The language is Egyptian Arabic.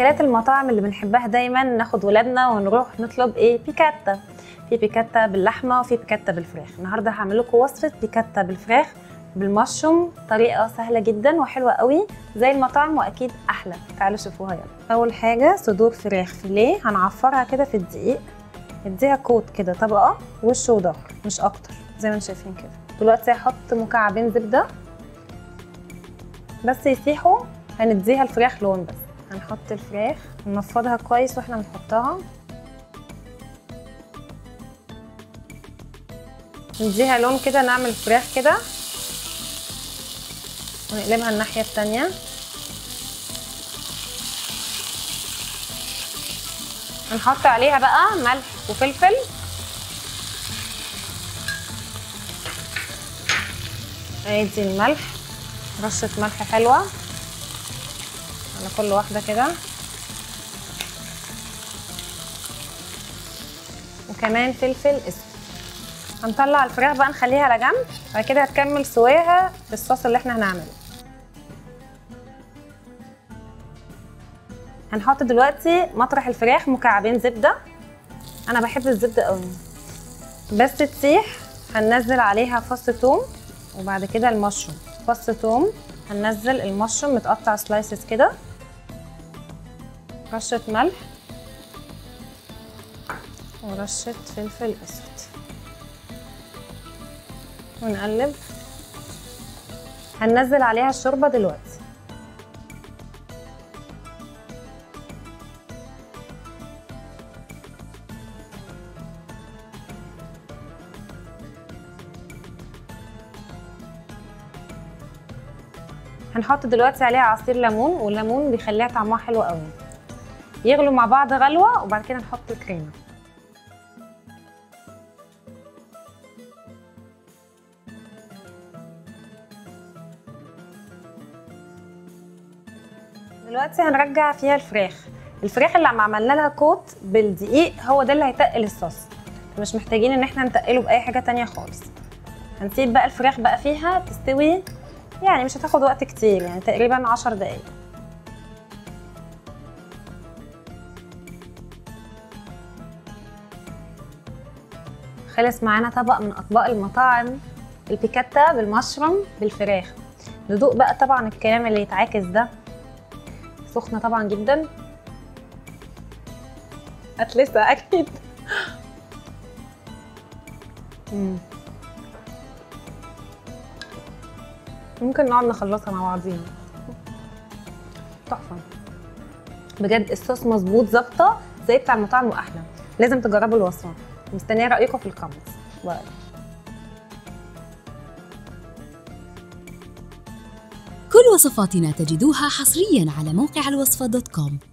اكلات المطاعم اللي بنحبها دايما ناخد ولادنا ونروح نطلب ايه بيكاتا في بيكاتا باللحمه وفي بيكاتا بالفراخ النهارده هعمل لكم وصفه بيكاتا بالفراخ بالمشروم طريقه سهله جدا وحلوه قوي زي المطاعم واكيد احلى تعالوا شوفوها يلا اول حاجه صدور فراخ فيليه هنعفرها كده في الدقيق نديها كوت كده طبقه وش وظهر مش اكتر زي ما انتم شايفين كده دلوقتي هحط مكعبين زبده بس يسيحوا هنديها الفراخ لون بس هنحط الفراخ ننفضها كويس واحنا بنحطها نديها لون كده نعمل الفراخ كده ونقلبها الناحية التانية هنحط عليها بقى ملح وفلفل ادي الملح رشة ملح حلوة على كل واحدة كده وكمان فلفل اسود هنطلع الفراخ بقى نخليها على جنب بعد كده هتكمل سواها في الصوص اللي احنا هنعمله هنحط دلوقتي مطرح الفراخ مكعبين زبدة انا بحب الزبدة قوي بس تسيح هننزل عليها فص توم وبعد كده المشروم فص توم هننزل المشروم متقطع سلايسز كده رشة ملح ورشة فلفل اسود ونقلب هننزل عليها الشوربه دلوقتي هنحط دلوقتي عليها عصير ليمون والليمون بيخليها طعمها حلو قوي يغلوا مع بعض غلوه وبعد كده نحط الكريمه دلوقتي هنرجع فيها الفراخ الفراخ اللي عم عملنا لها كوت بالدقيق هو ده اللي هيتقل الصوص مش محتاجين ان احنا نتقله باي حاجه تانية خالص هنسيب بقى الفراخ بقى فيها تستوي يعني مش هتاخد وقت كتير يعني تقريبا عشر دقايق خلص معانا طبق من اطباق المطاعم البيكاتا بالمشروم بالفراخ ندوق بقى طبعا الكلام اللي يتعاكس ده سخنه طبعا جدا هتلسع اكيد مم. ممكن نقعد نخلصها مع بعضينا تحفه بجد الصوص مظبوط ظابطه زي بتاع المطاعم واحلى لازم تجربوا الوصفه مستنيه رايكم في الكومنتس باي كل وصفاتنا تجدوها حصريا على موقع الوصفة دوت كوم